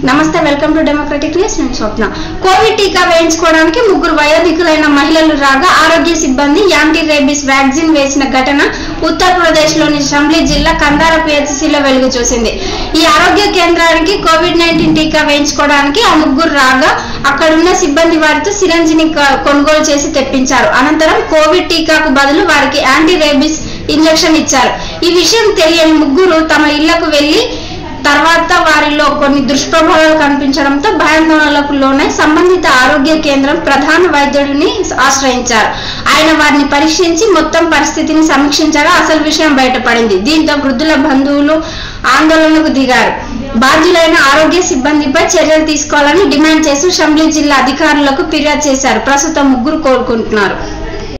నమస్తే welcome to democratic news నేను స్వప్న Covid టీకా వేయించుకోవడానికి ముగ్గురు వయోధికులైన మహిళలు రాగా ఆరోగ్య సిబ్బంది యాంటీ రేబీస్ వ్యాక్సిన్ వేసిన ఘటన ఉత్తరప్రదేశ్ లోని షంబ్లీ జిల్లా కందార పిహెచ్సిలో వెలుగు చూసింది ఈ ఆరోగ్య కేంద్రానికి కోవిడ్ నైన్టీన్ టీకా వేయించుకోవడానికి ఆ ముగ్గురు రాగా అక్కడున్న సిబ్బంది వారితో సిరంజిని క- కొనుగోలు చేసి తెప్పించారు అనంతరం కోవిడ్ టీకాకు బదులు వారికి యాంటీ రేబీస్ ఇంజెక్షన్ ఇచ్చారు ఈ విషయం తెలియని ముగ్గురు తమ ఇళ్లకు వెళ్లి తర్వాత వారిలో కొన్ని దుష్ప్రభావాలు కనిపించడంతో భయాందోళనలకు లోనై సంబంధిత ఆరోగ్య కేంద్రం ప్రధాన వైద్యుడిని ఆశ్రయించారు ఆయన వారిని పరీక్షించి మొత్తం పరిస్థితిని సమీక్షించగా అసలు విషయం బయటపడింది దీంతో వృద్ధుల బంధువులు ఆందోళనకు దిగారు బాధ్యులైన ఆరోగ్య సిబ్బందిపై చర్యలు తీసుకోవాలని డిమాండ్ చేస్తూ షంబ్లీ జిల్లా అధికారులకు ఫిర్యాదు చేశారు ప్రస్తుతం ముగ్గురు కోలుకుంటున్నారు